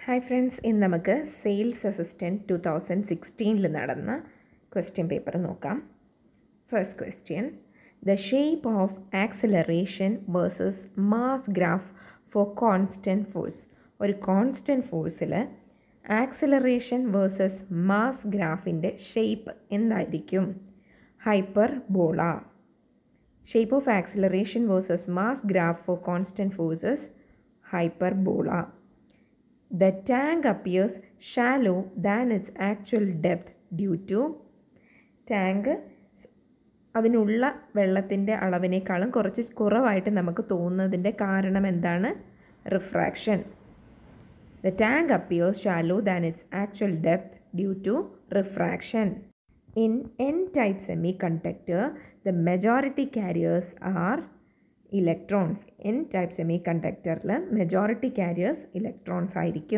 Hi friends ഇന്ന് നമുക്ക് sales assistant two thousand സിക്സ്റ്റീനിൽ നടന്ന ക്വസ്റ്റ്യൻ പേപ്പർ നോക്കാം first question the shape of acceleration versus mass graph for constant force ഒരു constant ഫോഴ്സിൽ ആക്സലറേഷൻ വേഴ്സസ് മാസ് ഗ്രാഫിൻ്റെ ഷേപ്പ് എന്തായിരിക്കും hyperbola shape of acceleration versus mass graph for constant forces hyperbola. The tank appears shallow than its actual depth due to tank അതിനുള്ള വെള്ളത്തിൻ്റെ അളവിനേക്കാളും കുറച്ച് കുറവായിട്ട് നമുക്ക് തോന്നുന്നതിൻ്റെ കാരണം എന്താണ് refraction the tank appears shallow than its actual depth due to refraction in N type semiconductor the majority carriers are electrons N type സെമി കണ്ടക്ടറിൽ മെജോറിറ്റി കാരിയേഴ്സ് ഇലക്ട്രോൺസ് ആയിരിക്കും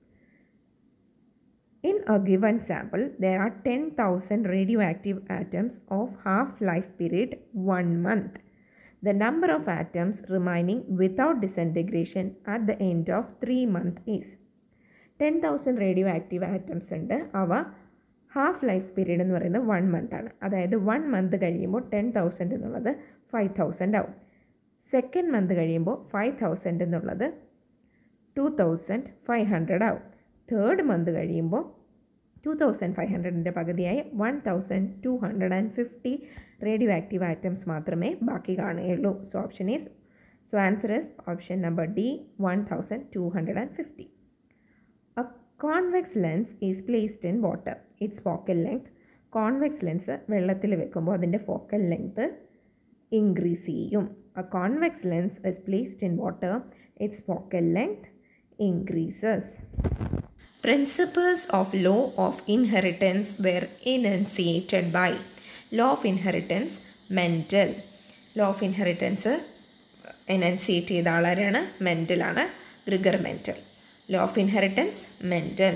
in a given sample there are ten thousand radioactive atoms of half life period one month the number of atoms remaining without disintegration at the end of three month is ten thousand radioactive atoms ഉണ്ട് അവ half life period എന്ന് പറയുന്നത് one month ആണ് അതായത് one month കഴിയുമ്പോൾ ten thousand എന്നുള്ളത് five thousand ആവും second month കഴിയുമ്പോൾ ഫൈവ് തൗസൻഡ് എന്നുള്ളത് ടു തൗസൻഡ് ഫൈവ് ഹൺഡ്രഡ് ആവും തേർഡ് മന്ത് കഴിയുമ്പോൾ ടു തൗസൻഡ് ഫൈവ് ഹൺഡ്രഡിൻ്റെ പകുതിയായി one thousand two hundred and fifty radioactive atoms മാത്രമേ ബാക്കി കാണുകയുള്ളൂ so option is so answer is option number D one thousand two hundred and fifty a convex lens is placed in water its focal length convex lens വെള്ളത്തിൽ വെക്കുമ്പോൾ അതിൻ്റെ focal length increase ചെയ്യും A convex lens is placed in water, its focal length increases. Principles of law of inheritance were enunciated by law of inheritance Mendel. law of inheritance enunciate ചെയ്ത ആളാരാണ് മെൻഡലാണ് Gregor Mendel law of inheritance Mendel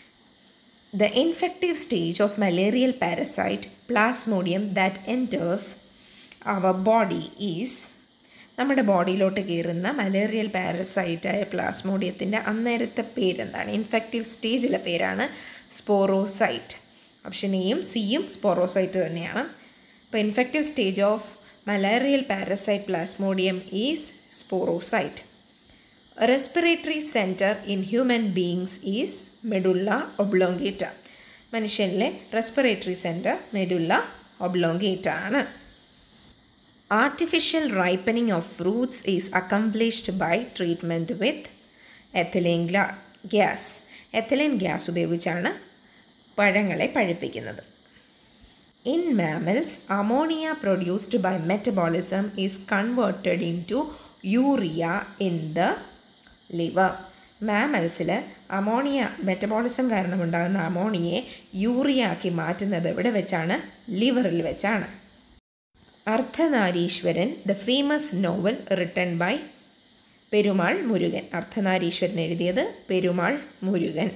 The infective stage of malarial parasite plasmodium that enters our body is നമ്മുടെ ബോഡിയിലോട്ട് കയറുന്ന malarial പാരസൈറ്റായ പ്ലാസ്മോഡിയത്തിൻ്റെ അന്നേരത്തെ പേരെന്താണ് infective സ്റ്റേജിലെ പേരാണ് സ്പോറോസൈറ്റ് option എയും സിയും sporozoite തന്നെയാണ് അപ്പോൾ infective stage of malarial parasite plasmodium is sporozoite respiratory centre in human beings is medulla oblongata മനുഷ്യനിലെ respiratory centre medulla oblongata ആണ് Artificial ripening of fruits is accomplished by treatment with ethylene gas. Ethylene gas ഉപയോഗിച്ചാണ് പഴങ്ങളെ പഴുപ്പിക്കുന്നത് in mammals ammonia produced by metabolism is converted into urea in the liver മാമൽസിൽ ammonia metabolism കാരണം ഉണ്ടാകുന്ന അമോണിയെ urea ആക്കി മാറ്റുന്നത് എവിടെ വെച്ചാണ് ലിവറിൽ വെച്ചാണ് Ardhanareeswaran the famous novel written by Perumal Murugan Ardhanareeswaran എഴുതിയത് Perumal Murugan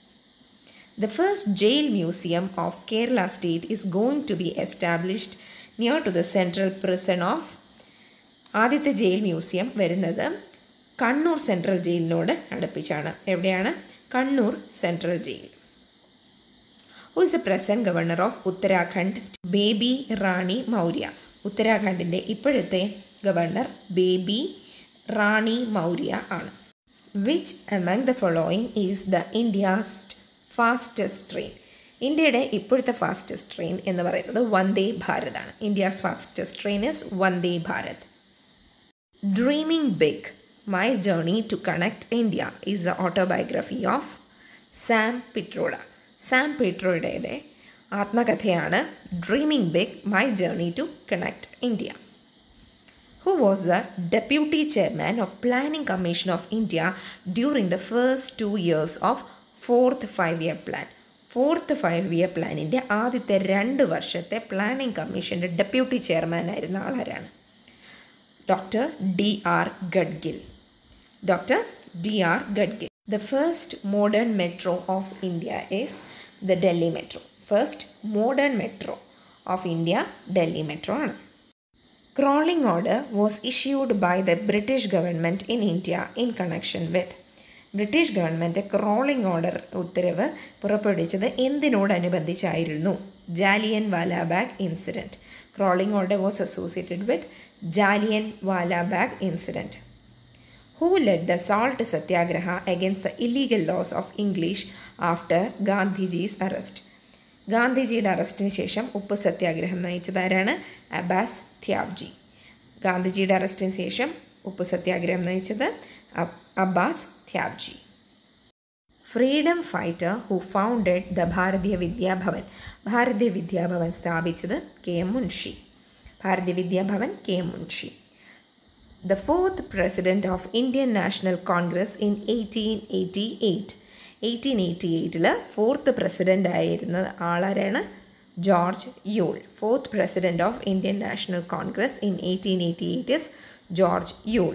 the first jail museum of Kerala state is going to be established near to the central prison of ആദ്യത്തെ ജയിൽ മ്യൂസിയം വരുന്നത് കണ്ണൂർ സെൻട്രൽ ജയിലിനോട് അടുപ്പിച്ചാണ് എവിടെയാണ് Kannur central jail who is a present governor of Uttarakhand Baby Rani Maurya ഉത്തരാഖണ്ഡിൻ്റെ ഇപ്പോഴത്തെ governor Baby Rani Maurya ആണ് which among the following is the India's fastest train ഇന്ത്യയുടെ ഇപ്പോഴത്തെ ഫാസ്റ്റസ്റ്റ് ട്രെയിൻ എന്ന് പറയുന്നത് വന്ദേ ഭാരതാണ് India's fastest train is Vande Bharat dreaming big my journey to connect India is the autobiography of Sam Pitroda Sam പിട്രോഡയുടെ ആത്മകഥയാണ് dreaming big my journey to connect India who was the deputy chairman of Planning Commission of India during the first two years of fourth five year plan fourth five year പ്ലാനിൻ്റെ ആദ്യത്തെ രണ്ട് വർഷത്തെ planning കമ്മീഷൻ്റെ deputy chairman ആയിരുന്ന ആളാരാണ് doctor D R Gadgil doctor D R Gadgil the first modern metro of India is the Delhi metro first modern metro of India Delhi metro ആണ് crawling order was issued by the British government in India in connection with British government crawling order ഉത്തരവ് പുറപ്പെടുവിച്ചത് എന്തിനോടനുബന്ധിച്ചായിരുന്നു Jallian Walabagh incident crawling order was associated with Jallian Walabagh incident who led the salt satyagraha against the illegal laws of English after Gandhiji's arrest ഗാന്ധിജിയുടെ അറസ്റ്റിന് ശേഷം ഉപ്പ് സത്യാഗ്രഹം നയിച്ചതാരാണ് Abbas ത്യാബ്ജി ഗാന്ധിജിയുടെ അറസ്റ്റിന് ശേഷം ഉപ്പ് സത്യാഗ്രഹം നയിച്ചത് Abbas Tyabji freedom fighter who founded the Bharatiya Vidya Bhavan Bharatiya Vidya Bhavan സ്ഥാപിച്ചത് K M Munshi Bharatiya Vidya Bhavan K M Munshi the fourth president of Indian National Congress in eighteen eighty eight eighteen eighty എയ്റ്റിൽ ഫോർത്ത് പ്രസിഡൻ്റ് ആയിരുന്ന ആളാരാണ് George Yule fourth president of Indian National Congress in eighteen eighty eight is George Yule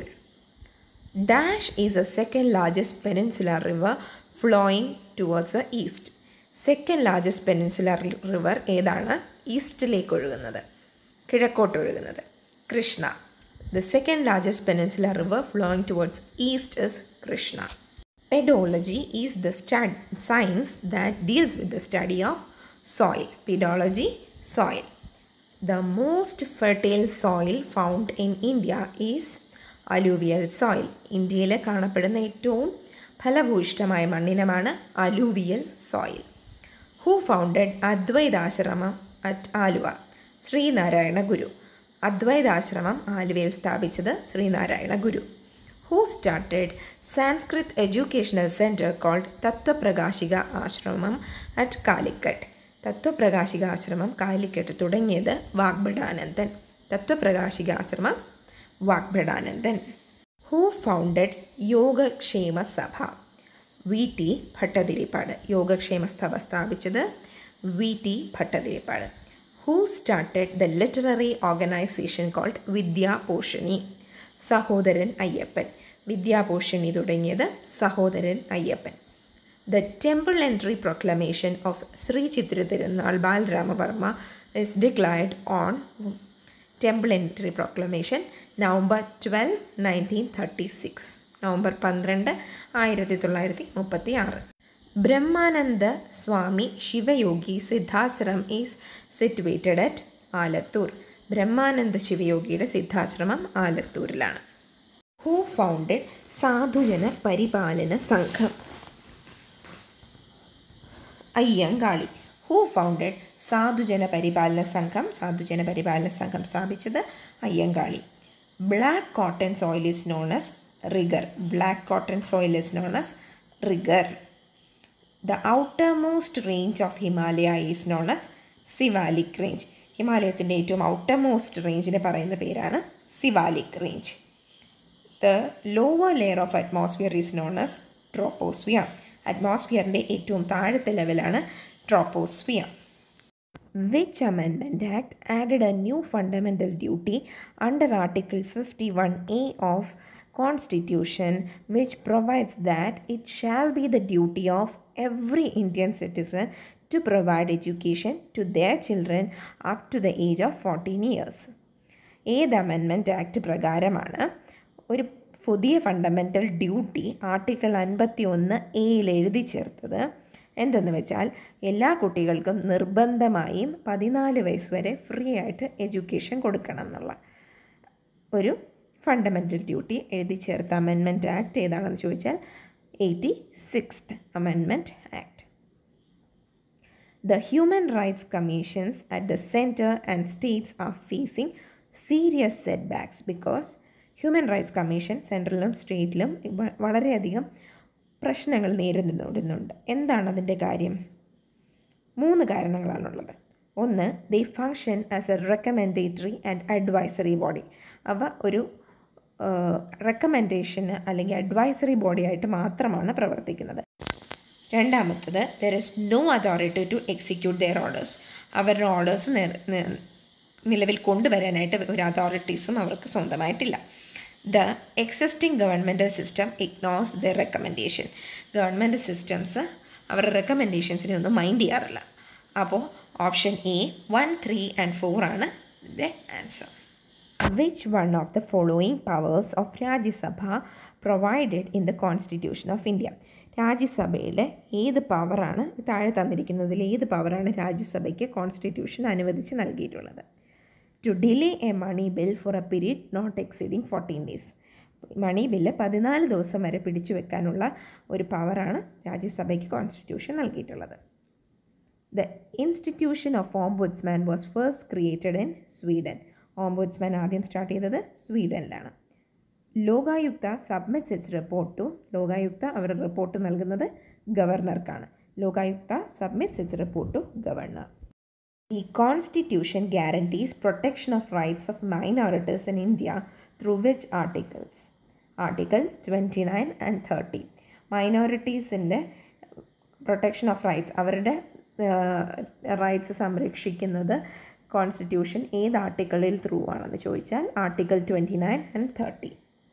dash is a second largest peninsular river flowing towards the east second largest peninsular river ഏതാണ് ഈസ്റ്റിലേക്ക് ഒഴുകുന്നത് കിഴക്കോട്ട് ഒഴുകുന്നത് Krishna the second largest peninsular river flowing towards east is Krishna Pedology is the stud- science that deals with the study of soil. Pedology, soil. The most fertile soil found in India is alluvial soil. ഇന്ത്യയിൽ കാണപ്പെടുന്ന ഏറ്റവും ഫലഭൂയിഷ്ഠമായ മണ്ണിനമാണ് alluvial soil who founded Advaitashramam at Aluva Sree Narayana Guru Advaitashramam ആലുവയിൽ സ്ഥാപിച്ചത് Sree Narayana Guru who started Sanskrit educational centre called Tatvaprakashika Ashramam at Calicut Tatvaprakashika ആശ്രമം കാലിക്കട്ട് തുടങ്ങിയത് വാഗ്ഭടാനന്ദൻ തത്വപ്രകാശിക ആശ്രമം വാഗ്ഭടാനന്ദൻ ഹൂ ഫൗണ്ടഡ് യോഗക്ഷേമ സഭ വി ടി ഭട്ടതിരിപ്പാട് യോഗക്ഷേമ സഭ സ്ഥാപിച്ചത് V T Bhattathiripad who started the literary organisation called Vidyaposhini Sahodaran Ayyappan Vidyaposhini തുടങ്ങിയത് Sahodaran Ayyappan the temple entry proclamation of Sree Chithira Thirunal Balaramavarma is declared on temple entry proclamation November twelve nineteen thirty six November പന്ത്രണ്ട് ആയിരത്തി തൊള്ളായിരത്തി മുപ്പത്തി ആറ് Brahmananda Swami Sivayogi Siddhashram is situated at Alathur Brahmananda ശിവയോഗിയുടെ സിദ്ധാശ്രമം ആലത്തൂരിലാണ് ഹൂ ഫൗണ്ടഡ് സാധുജന പരിപാലന സംഘം അയ്യങ്കാളി ഹൂ ഫൗണ്ടഡ് സാധുജന പരിപാലന സംഘം സാധുജന പരിപാലന സംഘം സ്ഥാപിച്ചത് Ayyankali black cotton soil is known as regur black cotton soil is known as regur the outermost range of Himalaya is known as Siwalik range ഹിമാലയത്തിൻ്റെ ഏറ്റവും ഔട്ടർ മോസ്റ്റ് റേഞ്ചിനെ പറയുന്ന പേരാണ് Siwalik range the lower layer of atmosphere is known as troposphere അറ്റ്മോസ്ഫിയറിൻ്റെ ഏറ്റവും താഴത്തെ ലെവലാണ് troposphere Which Amendment Act added a new fundamental duty under Article 51A of Constitution which provides that it shall be the duty of every Indian citizen to provide education to their children up to the age of 14 years. ഏത് amendment act പ്രകാരമാണ് ഒരു പുതിയ fundamental duty article അൻപത്തി ഒന്ന് എയിൽ എഴുതി ചേർത്തത് എന്തെന്ന് വെച്ചാൽ എല്ലാ കുട്ടികൾക്കും നിർബന്ധമായും പതിനാല് വയസ്സ് വരെ ഫ്രീ ആയിട്ട് എഡ്യൂക്കേഷൻ കൊടുക്കണം എന്നുള്ള ഒരു ഫണ്ടമെൻ്റൽ ഡ്യൂട്ടി എഴുതി ചേർത്ത അമെൻമെൻറ്റ് ആക്ട് ഏതാണെന്ന് ചോദിച്ചാൽ eighty sixth amendment act The human rights commissions at the center and states are facing serious setbacks because human rights commission സെൻട്രലിലും സ്റ്റേറ്റിലും വളരെയധികം പ്രശ്നങ്ങൾ നേരിടുന്നുണ്ട് എന്താണ് അതിൻ്റെ കാര്യം മൂന്ന് കാരണങ്ങളാണുള്ളത് ഒന്ന് the function as a recommendatory and advisory body അവ ഒരു റെക്കമെൻഡേഷന് അല്ലെങ്കിൽ അഡ്വൈസറി ബോഡി ആയിട്ട് മാത്രമാണ് പ്രവർത്തിക്കുന്നത് രണ്ടാമത്തത് there is no authority to execute their orders അവരുടെ ഓർഡേഴ്സ് നിലവിൽ കൊണ്ടുവരാനായിട്ട് ഒരു അതോറിറ്റീസും അവർക്ക് സ്വന്തമായിട്ടില്ല the existing governmental system ignores the recommendation government systems അവരുടെ റെക്കമെൻഡേഷൻസിനെ ഒന്നും മൈൻഡ് ചെയ്യാറില്ല അപ്പോൾ option A one three and four ആണ് ഇതിൻ്റെ answer Which one of the following powers of Rajya Sabha provided in the constitution of India രാജ്യസഭയിലെ ഏത് പവറാണ് താഴെ തന്നിരിക്കുന്നതിൽ ഏത് പവറാണ് രാജ്യസഭയ്ക്ക് കോൺസ്റ്റിറ്റ്യൂഷൻ അനുവദിച്ച് നൽകിയിട്ടുള്ളത് to delay a money bill for a period not exceeding fourteen days money bill പതിനാല് ദിവസം വരെ പിടിച്ചു വെക്കാനുള്ള ഒരു പവറാണ് രാജ്യസഭയ്ക്ക് കോൺസ്റ്റിറ്റ്യൂഷൻ നൽകിയിട്ടുള്ളത് the institution of ombudsman was first created in Sweden ombudsman ആദ്യം സ്റ്റാർട്ട് ചെയ്തത് സ്വീഡനിലാണ് Lokayukta submits its report to Lokayukta അവരുടെ റിപ്പോർട്ട് നൽകുന്നത് ഗവർണർക്കാണ് Lokayukta submits its report to governor ഈ constitution guarantees protection of rights of minorities in India through which articles article twenty nine and thirty മൈനോറിറ്റീസിൻ്റെ protection of rights അവരുടെ rights സംരക്ഷിക്കുന്നത് constitution ഏത് ആർട്ടിക്കിളിൽ through ആണെന്ന് ചോദിച്ചാൽ article twenty nine and thirty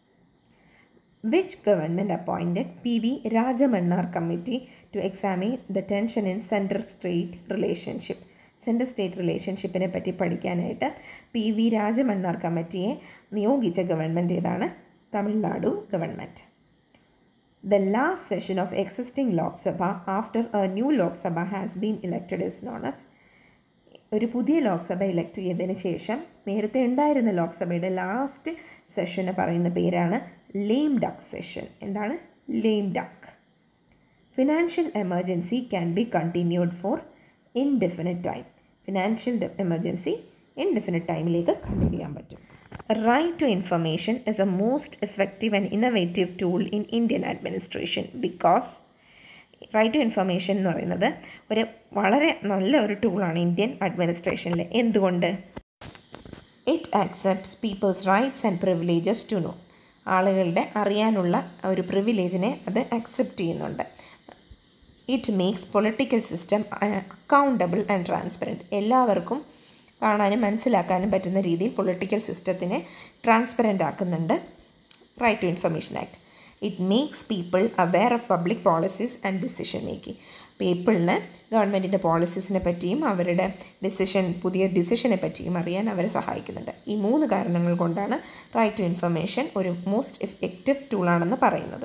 which government appointed PV Rajamanar committee to examine the tension in center-state relationship. Central state റിലേഷൻഷിപ്പിനെ പറ്റി പഠിക്കാനായിട്ട് പി വി രാജമണ്ണാർ കമ്മിറ്റിയെ നിയോഗിച്ച ഗവൺമെൻറ് ഏതാണ് Tamil Nadu government the last session of existing Lok Sabha after a new Lok Sabha has been elected is known as ഒരു പുതിയ Lok Sabha elect ചെയ്തതിന് ശേഷം നേരത്തെ ഉണ്ടായിരുന്ന ലോക്സഭയുടെ ലാസ്റ്റ് സെഷന് പറയുന്ന പേരാണ് ലെയിം ഡക്ക് സെഷൻ എന്താണ് lame duck financial emergency can be continued for indefinite time financial emergency indefinite ടൈമിലേക്ക് കണ്ടിന്യൂ ചെയ്യാൻ പറ്റും right to information is a most effective and innovative tool in Indian administration because right to information എന്ന് പറയുന്നത് ഒരു വളരെ നല്ല ഒരു ടൂളാണ് ഇന്ത്യൻ അഡ്മിനിസ്ട്രേഷനിൽ എന്തുകൊണ്ട് it accepts people's rights and privileges to know ആളുകളുടെ അറിയാനുള്ള ഒരു പ്രിവിലേജിനെ അത് അക്സെപ്റ്റ് ചെയ്യുന്നുണ്ട് it makes political system accountable and transparent എല്ലാവർക്കും കാണാനും മനസ്സിലാക്കാനും പറ്റുന്ന രീതിയിൽ പൊളിറ്റിക്കൽ സിസ്റ്റത്തിനെ ട്രാൻസ്പെറൻ്റ് ആക്കുന്നുണ്ട് right to information act it makes people aware of public policies and decision making പീപ്പിളിന് ഗവൺമെൻറ്റിൻ്റെ പോളിസീസിനെ പറ്റിയും അവരുടെ ഡിസിഷൻ പുതിയ ഡിസിഷനെ പറ്റിയും അറിയാൻ അവരെ സഹായിക്കുന്നുണ്ട് ഈ മൂന്ന് കാരണങ്ങൾ കൊണ്ടാണ് റൈറ്റ് ടു ഇൻഫർമേഷൻ ഒരു മോസ്റ്റ് എഫക്റ്റീവ് ടൂളാണെന്ന് പറയുന്നത്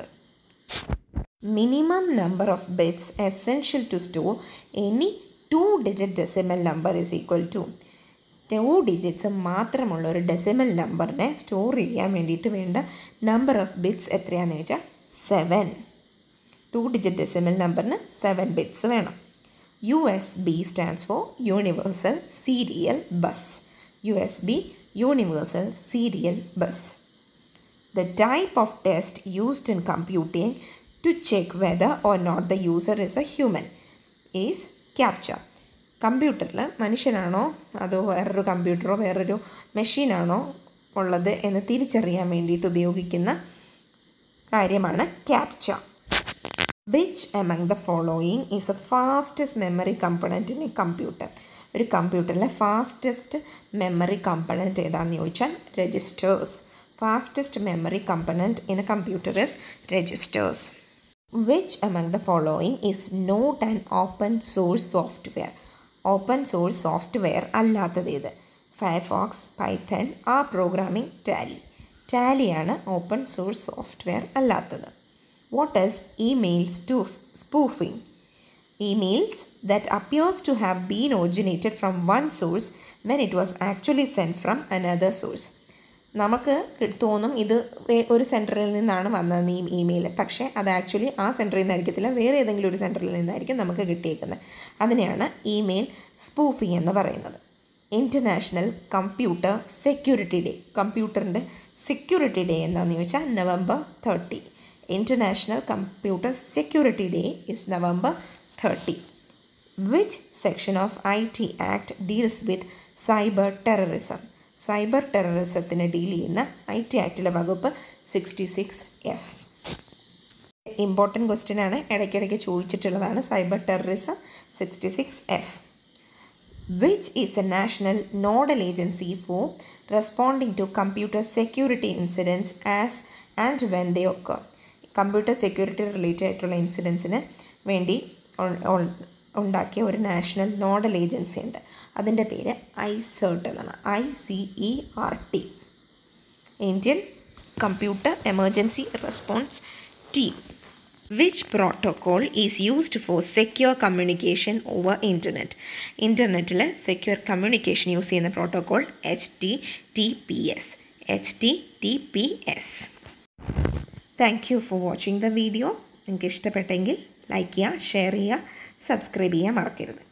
minimum number of bits essential to store any two digit decimal number is equal to two digits മാത്രമുള്ള ഒരു ഡെസിമൽ നമ്പറിനെ സ്റ്റോർ ചെയ്യാൻ വേണ്ടിയിട്ട് വേണ്ട നമ്പർ ഓഫ് ബിറ്റ്സ് എത്രയാണെന്ന് ചോദിച്ചാൽ സെവൻ ടു ഡിജിറ്റ് ഡെസിമൽ നമ്പറിന് സെവൻ ബിറ്റ്സ് വേണം U S B stands for universal serial bus U S B universal serial bus the type of test used in computing to check whether or not the user is a human is captcha കമ്പ്യൂട്ടറിൽ മനുഷ്യനാണോ അതോ വേറൊരു കമ്പ്യൂട്ടറോ വേറൊരു മെഷീനാണോ ഉള്ളത് എന്ന് തിരിച്ചറിയാൻ വേണ്ടിയിട്ട് ഉപയോഗിക്കുന്ന കാര്യമാണ് captcha which among the following is a fastest memory component in a computer ഒരു കമ്പ്യൂട്ടറിലെ ഫാസ്റ്റസ്റ്റ് മെമ്മറി കമ്പണൻറ്റ് ഏതാണെന്ന് ചോദിച്ചാൽ registers fastest memory component in a computer is registers which among the following is not and open source software open source software അല്ലാത്തത് ഇത് Firefox Python ആ programming Tally ടാലിയാണ് open source software അല്ലാത്തത് what is emails to spoofing emails that appears to have been originated from one source when it was actually sent from another source നമുക്ക് തോന്നും ഇത് വേ- ഒരു സെൻറ്ററിൽ നിന്നാണ് വന്നത് ഈ ഇമെയിൽ പക്ഷേ അത് ആക്ച്വലി ആ സെൻറ്ററിൽ നിന്നായിരിക്കത്തില്ല വേറെ ഏതെങ്കിലും ഒരു സെൻറ്ററിൽ നിന്നായിരിക്കും നമുക്ക് കിട്ടിയേക്കുന്നത് അതിനെയാണ് ഇമെയിൽ സ്പൂഫിംഗ് എന്ന് പറയുന്നത് ഇൻ്റർനാഷണൽ കമ്പ്യൂട്ടർ സെക്യൂരിറ്റി ഡേ കമ്പ്യൂട്ടറിൻ്റെ സെക്യൂരിറ്റി ഡേ എന്താണെന്ന് ചോദിച്ചാൽ November thirty international computer security day is November thirty which section of I T act deals with cyber terrorism cyber ടെററിസത്തിന് ഡീൽ ചെയ്യുന്ന ഐ ടി ആക്ടിലെ വകുപ്പ് sixty six F important question ആണ് ഇടയ്ക്കിടയ്ക്ക് ചോദിച്ചിട്ടുള്ളതാണ് cyber terrorism sixty six F which is a national nodal agency for responding to computer security incidents as and when they ഒക്കെ computer security related ആയിട്ടുള്ള ഇൻസിഡൻസിന് വേണ്ടി ഉ- ഉ- ഉണ്ടാക്കിയ ഒരു നാഷണൽ നോഡൽ ഏജൻസി ഉണ്ട് അതിൻ്റെ പേര് ഐ സെർട്ട് എന്നാണ് I C E R T Indian computer emergency response team Which protocol is used for secure communication over internet? ഇൻ്റർനെറ്റിൽ സെക്യൂർ കമ്മ്യൂണിക്കേഷൻ യൂസ് ചെയ്യുന്ന protocol H T T P S H T T P S thank you for watching the video നിങ്ങൾക്ക് ഇഷ്ടപ്പെട്ടെങ്കിൽ like ചെയ്യുക share ചെയ്യുക subscribe ചെയ്യാൻ മറക്കരുത്